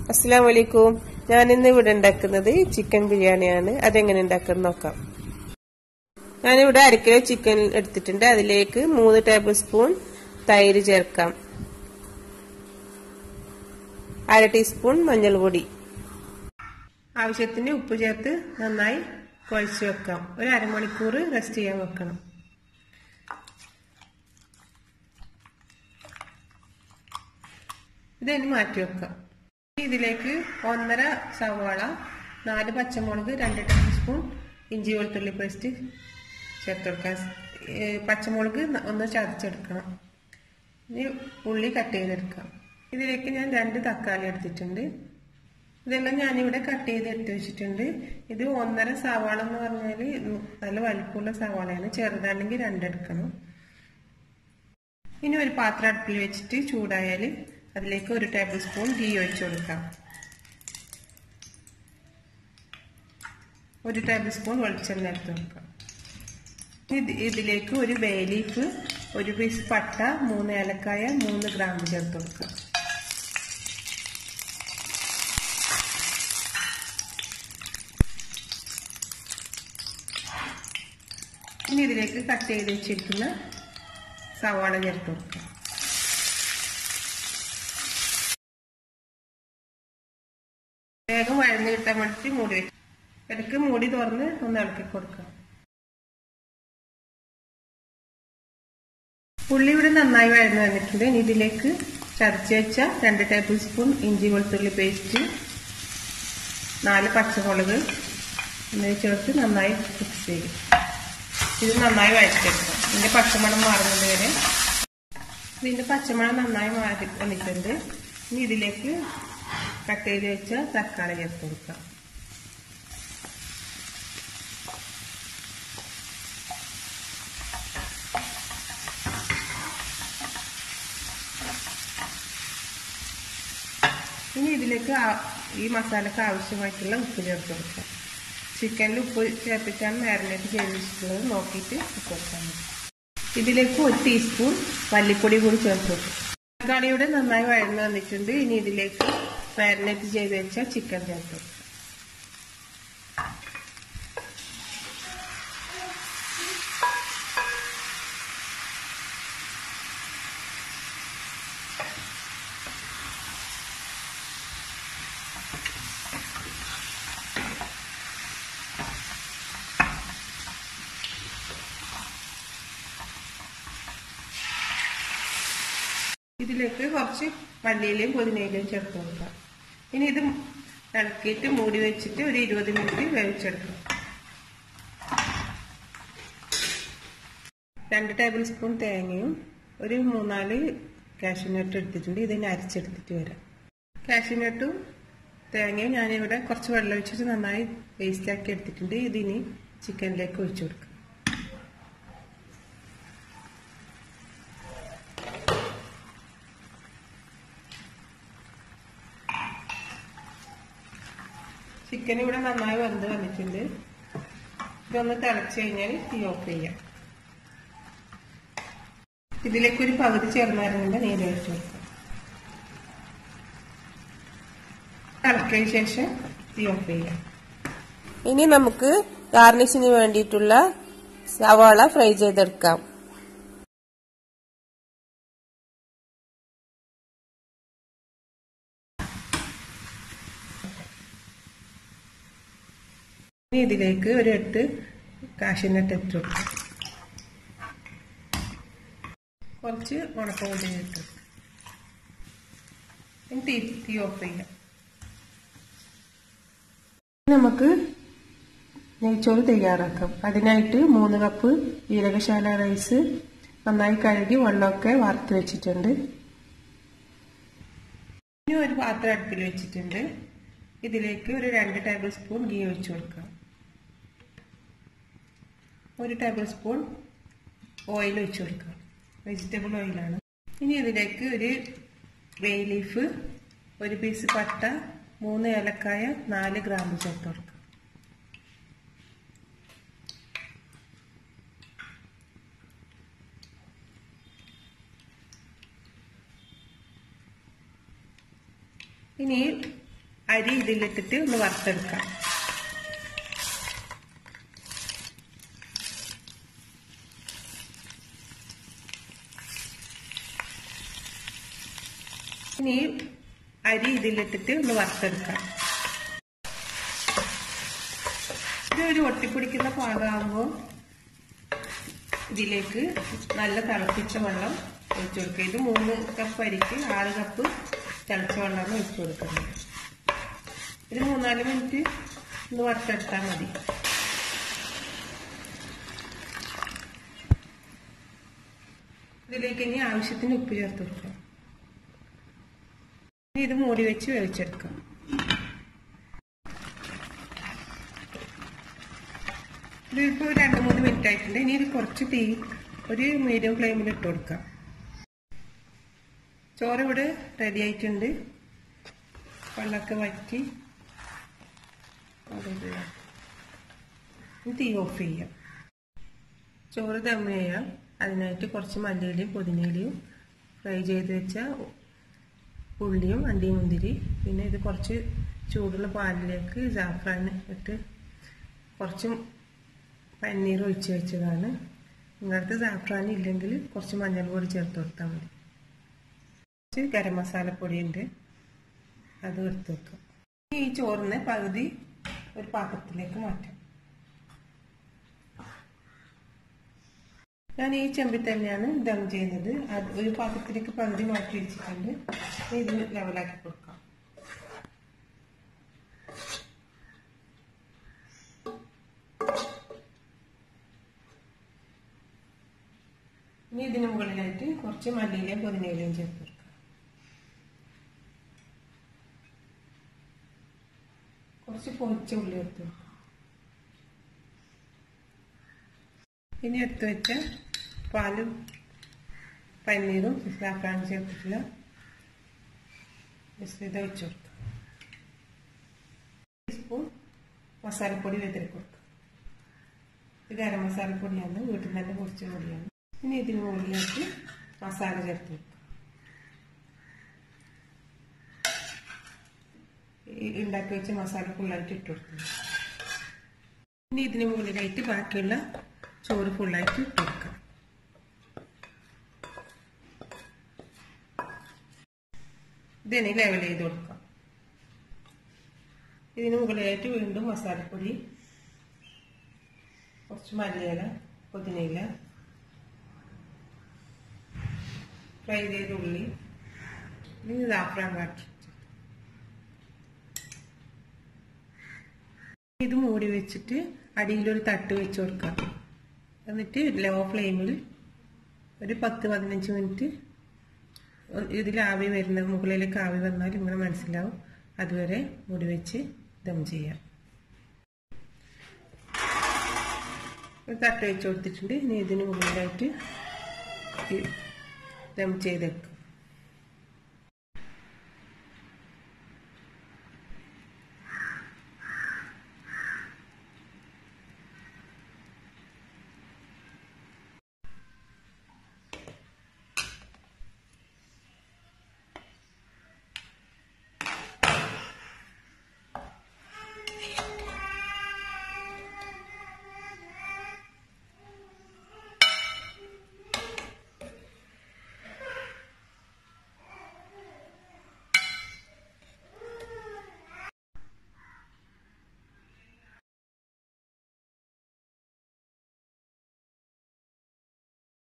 അസ്സാം വലൈക്കും ഞാൻ ഇന്ന് ഇവിടെ ഉണ്ടാക്കുന്നത് ചിക്കൻ ബിരിയാണിയാണ് അതെങ്ങനെ ഉണ്ടാക്കുന്നത് നോക്കാം ഞാനിവിടെ അര കിലോ ചിക്കൻ എടുത്തിട്ടുണ്ട് അതിലേക്ക് മൂന്ന് ടേബിൾ സ്പൂൺ തൈര് ചേർക്കാം അര ടീസ്പൂൺ മഞ്ഞൾപ്പൊടി ആവശ്യത്തിന് ഉപ്പ് ചേർത്ത് നന്നായി കുഴച്ച് വെക്കാം ഒരു അരമണിക്കൂർ റെസ്റ്റ് ചെയ്യാൻ വെക്കണം ഇതിന് മാറ്റി വെക്കാം ഇതിലേക്ക് ഒന്നര സവാള നാല് പച്ചമുളക് രണ്ട് ടേബിൾ സ്പൂൺ ഇഞ്ചി വെളുത്തുള്ളി പേസ്റ്റ് ചേർത്ത് കൊടുക്കാം പച്ചമുളക് ഒന്ന് ചതച്ചെടുക്കണം ഇനി ഉള്ളി കട്ട് ചെയ്തെടുക്കാം ഇതിലേക്ക് ഞാൻ രണ്ട് തക്കാളി എടുത്തിട്ടുണ്ട് ഇതെല്ലാം ഞാനിവിടെ കട്ട് ചെയ്ത് എടുത്ത് വെച്ചിട്ടുണ്ട് ഇത് ഒന്നര സവാള എന്ന് പറഞ്ഞാൽ നല്ല വലിപ്പമുള്ള സവാളയാണ് ചെറുതാണെങ്കിൽ രണ്ടെടുക്കണം ഇനി ഒരു പാത്രം അടുപ്പിൽ വെച്ചിട്ട് ചൂടായാൽ അതിലേക്ക് ഒരു ടേബിൾ സ്പൂൺ ഗീ ഒഴിച്ചു കൊടുക്കാം ഒരു ടേബിൾ സ്പൂൺ വെളിച്ചെണ്ണ എടുത്ത് കൊടുക്കാം ഇതിലേക്ക് ഒരു ബേ ലീഫ് ഒരു പീസ് പട്ട മൂന്ന് ഏലക്കായ മൂന്ന് ഗ്രാമ്പ് ചേർത്ത് കൊടുക്കാം ഇനി ഇതിലേക്ക് കട്ട് ചെയ്ത് വെച്ചിരിക്കുന്ന സവാള ചേർത്ത് കൊടുക്കാം വേഗം വഴന്ന് കിട്ടാൻ വേണ്ടിട്ട് മൂടി വെക്കും ഇടയ്ക്ക് മൂടി തുറന്ന് ഒന്ന് ഇളക്കി കൊടുക്കാം ഉള്ളി ഇവിടെ നന്നായി വഴന്ന് വന്നിട്ടുണ്ട് ഇനി ഇതിലേക്ക് ചതച്ച് വെച്ച രണ്ട് ടേബിൾ സ്പൂൺ ഇഞ്ചി വെളുത്തുള്ളി പേസ്റ്റ് നാല് പച്ചമുളക് എന്നിവ ചേർത്ത് നന്നായി മിക്സ് ചെയ്യും ഇത് നന്നായി വഴറ്റിയെടുക്കാം ഇതിന്റെ പച്ചമണം മാറുന്നത് വരെ ഇതിന്റെ പച്ചമണം നന്നായി മാറി വന്നിട്ടുണ്ട് ഇനി ഇതിലേക്ക് കട്ട് ചെയ്ത് വെച്ച തക്കാളി ചേർത്ത് കൊടുക്കാം ഇനി ഇതിലേക്ക് ഈ മസാലക്ക് ആവശ്യമായിട്ടുള്ള ഉപ്പ് ചേർത്ത് കൊടുക്കാം ചിക്കനിൽ ഉപ്പ് ചേർത്തിട്ടാണ് മാരിനേറ്റ് ചെയ്ത് വെച്ചിട്ടുള്ളത് നോക്കിയിട്ട് ഉപ്പ് കൊടുക്കാൻ മതി ഇതിലേക്ക് ഒരു ടീസ്പൂൺ മല്ലിപ്പൊടി കൂടി ചേർത്ത് കൊടുക്കും തക്കാളിയുടെ നന്നായി വഴന്ന് വന്നിട്ടുണ്ട് ഇനി ഇതിലേക്ക് മാരിനേറ്റ് ചെയ്ത് വെച്ച ചിക്കൻ ചേർത്ത് കൊടുക്കും ഇതിലേക്ക് കുറച്ച് മല്ലിയിലയും പുതിനയിലയും ചേർത്ത് കൊടുക്കാം ഇനി ഇത് ഇളക്കിയിട്ട് മൂടി വെച്ചിട്ട് ഒരു ഇരുപത് മിനിറ്റ് വേവിച്ചെടുക്കാം രണ്ട് ടേബിൾ സ്പൂൺ തേങ്ങയും ഒരു മൂന്നാല് കാഷ്യൂനട്ട് എടുത്തിട്ടുണ്ട് ഇതിനെ അരച്ചെടുത്തിട്ട് വരാം കാഷ്യൂനട്ടും തേങ്ങയും ഞാനിവിടെ കുറച്ച് വെള്ളം ഒഴിച്ചിട്ട് നന്നായി വേസ്റ്റാക്കി എടുത്തിട്ടുണ്ട് ഇതിനി ചിക്കനിലേക്ക് ഒഴിച്ചു കൊടുക്കാം ചിക്കൻ ഇവിടെ നന്നായി വെന്ത് വന്നിട്ടുണ്ട് ഇതൊന്ന് തിളച്ച് കഴിഞ്ഞാൽ തീ ഓഫ് ചെയ്യാം ഇതിലേക്ക് ഒരു പകുതി ചേർന്നാരങ്ങളുടെ നീര് ഒഴിച്ചു കൊടുക്കാം തിളക്കിയതിന് ശേഷം തീ ഓഫ് ചെയ്യാം ഇനി നമുക്ക് ഗാർണിഷിന് വേണ്ടിയിട്ടുള്ള സവാള ഫ്രൈ ചെയ്തെടുക്കാം ഇനി ഇതിലേക്ക് ഒരു എട്ട് കാഷ്യൂനട്ട് ഇട്ട് കൊടുക്കും കുറച്ച് ഉണക്കമുട്ടി ഇട്ട് ഇനി തീ തീ ഓഫ് ചെയ്യാം നമുക്ക് നെയ്ച്ചോറ് തയ്യാറാക്കാം അതിനായിട്ട് മൂന്ന് കപ്പ് ജീരകശാല റൈസ് നന്നായി കഴുകി വെള്ളമൊക്കെ വറുത്ത് വെച്ചിട്ടുണ്ട് ഇനി ഒരു പാത്രം അടുപ്പിൽ വെച്ചിട്ടുണ്ട് ഇതിലേക്ക് ഒരു രണ്ട് ടേബിൾ സ്പൂൺ ഗീ ഒഴിച്ചു കൊടുക്കാം ഒരു ടേബിൾ സ്പൂൺ ഓയിൽ ഒഴിച്ചു കൊടുക്കാം വെജിറ്റബിൾ ഓയിലാണ് ഇനി ഇതിലേക്ക് ഒരു വേ ലീഫ് ഒരു പീസ് പട്ട മൂന്ന് ഏലക്കായ നാല് ഗ്രാമ്പ് ചേർത്ത് കൊടുക്കാം ഇനി അരി ഇതിലിട്ടിട്ട് ഒന്ന് വറുത്തെടുക്കാം ഇനി അരി ഇതിലിട്ടിട്ട് ഒന്ന് വറുത്തെടുക്കാം ഇത് ഒരു ഒട്ടിപ്പിടിക്കുന്ന പാകമാകുമ്പോൾ ഇതിലേക്ക് നല്ല തിളപ്പിച്ച വെള്ളം ഒഴിച്ചു കൊടുക്കുക ഇത് മൂന്ന് കപ്പ് അരിക്ക് ആറ് കപ്പ് തിളച്ച വെള്ളമാണ് ഒഴിച്ചു കൊടുക്കുന്നത് ഒരു മൂന്നാല് മിനിറ്റ് ഒന്ന് വറുത്തെടുത്താൽ മതി ഇതിലേക്ക് ഇനി ആവശ്യത്തിന് ഉപ്പ് ചേർത്ത് കൊടുക്കാം ഇനി ഇത് മൂടി വെച്ച് വേവിച്ചെടുക്കാം ഇതിപ്പോൾ രണ്ട് മൂന്ന് മിനിറ്റ് ആയിട്ടുണ്ട് ഇനി ഇത് കുറച്ച് തീ ഒരു മീഡിയം ഫ്ലെയിമിൽ ഇട്ട് കൊടുക്കാം ചോറ് ഇവിടെ റെഡി ആയിട്ടുണ്ട് വെള്ളമൊക്കെ വറ്റി തീ ഓഫ് ചെയ്യാം ചോറ് ദം ചെയ്യാം അതിനായിട്ട് കുറച്ച് മല്ലിയിലയും പുതിനയിലയും ഫ്രൈ ചെയ്ത് വെച്ച ഉള്ളിയും അണ്ടിയും മുന്തിരി പിന്നെ ഇത് കുറച്ച് ചൂടുള്ള പാലിലേക്ക് ജാഫ്രാൻ ഇട്ട് കുറച്ച് പനീർ ഒഴിച്ച് വെച്ചതാണ് നിങ്ങളടുത്ത് സാഫ്രാൻ ഇല്ലെങ്കിൽ കുറച്ച് മഞ്ഞൾ പൊടി ചേർത്ത് കൊടുത്താൽ മതി കുറച്ച് ഗരം മസാലപ്പൊടി ഉണ്ട് അത് എടുത്ത് വെക്കാം ഈ ചോറിന് പകുതി ഒരു പാത്രത്തിലേക്ക് മാറ്റാം ഞാൻ ഈ ചെമ്പിൽ തന്നെയാണ് ദം ചെയ്യുന്നത് അത് ഒരു പാത്രത്തിലേക്ക് പകുതി മാറ്റി വെച്ചിട്ടുണ്ട് ഇത് ലെവലാക്കി കൊടുക്കാം ഇനി ഇതിന് മുകളിലായിട്ട് കുറച്ച് മല്ലിയിലയും പുതിനയിലയും ചേർത്ത് കൊടുക്കാം കുറച്ച് പൊടിച്ച ഉള്ളി എടുത്ത് വെക്കാം ഇനി എടുത്ത് വെച്ച പാലും പനീറും സാഫ്രാൻ ചേർത്തിട്ടുള്ള മിശ്രിത വെച്ച് കൊടുക്കാം ടീസ്പൂൺ മസാലപ്പൊടി വെതിരി കൊടുക്കുക ഇത് ഗരം മസാലപ്പൊടിയാണ് വീട്ടിൽ തന്നെ പൊടിച്ച പൊടിയാണ് ഇനി ഇതിന് മുകളിലേക്ക് മസാല ചേർത്ത് വെക്കുക ഉണ്ടാക്കി വെച്ച മസാല ഫുള്ളായിട്ട് ഇട്ട് കൊടുക്കുക ഇനി ഇതിന് മുകളിലായിട്ട് ബാക്കിയുള്ള ചോറ് ഫുള്ളായിട്ട് ഇട്ട് കൊടുക്കുക ഇതിന് ലെവൽ ചെയ്ത് കൊടുക്കാം ഇതിന് മുകളിലായിട്ട് വീണ്ടും മസാലപ്പൊടി കുറച്ച് മല്ലിയില പുതിനയില ഫ്രൈ ചെയ്ത ഉള്ളി ഇനി സാഫ്രാൻ കാട്ടി ഇത് മൂടി വെച്ചിട്ട് അടിയിലൊരു തട്ട് വെച്ച് കൊടുക്കാം എന്നിട്ട് ലോ ഫ്ലെയിമിൽ ഒരു പത്ത് പതിനഞ്ച് മിനിറ്റ് ഇതിൽ ആവി വരുന്ന മുകളിലേക്ക് ആവി വന്നാൽ ഇങ്ങനെ മനസ്സിലാവും അതുവരെ മൂടി വെച്ച് ദം ചെയ്യാം ഒരു തട്ട് വെച്ച് കൊടുത്തിട്ടുണ്ട് ഇനി ഇതിന് മുകളിലായിട്ട് ദം ചെയ്തെടുക്കും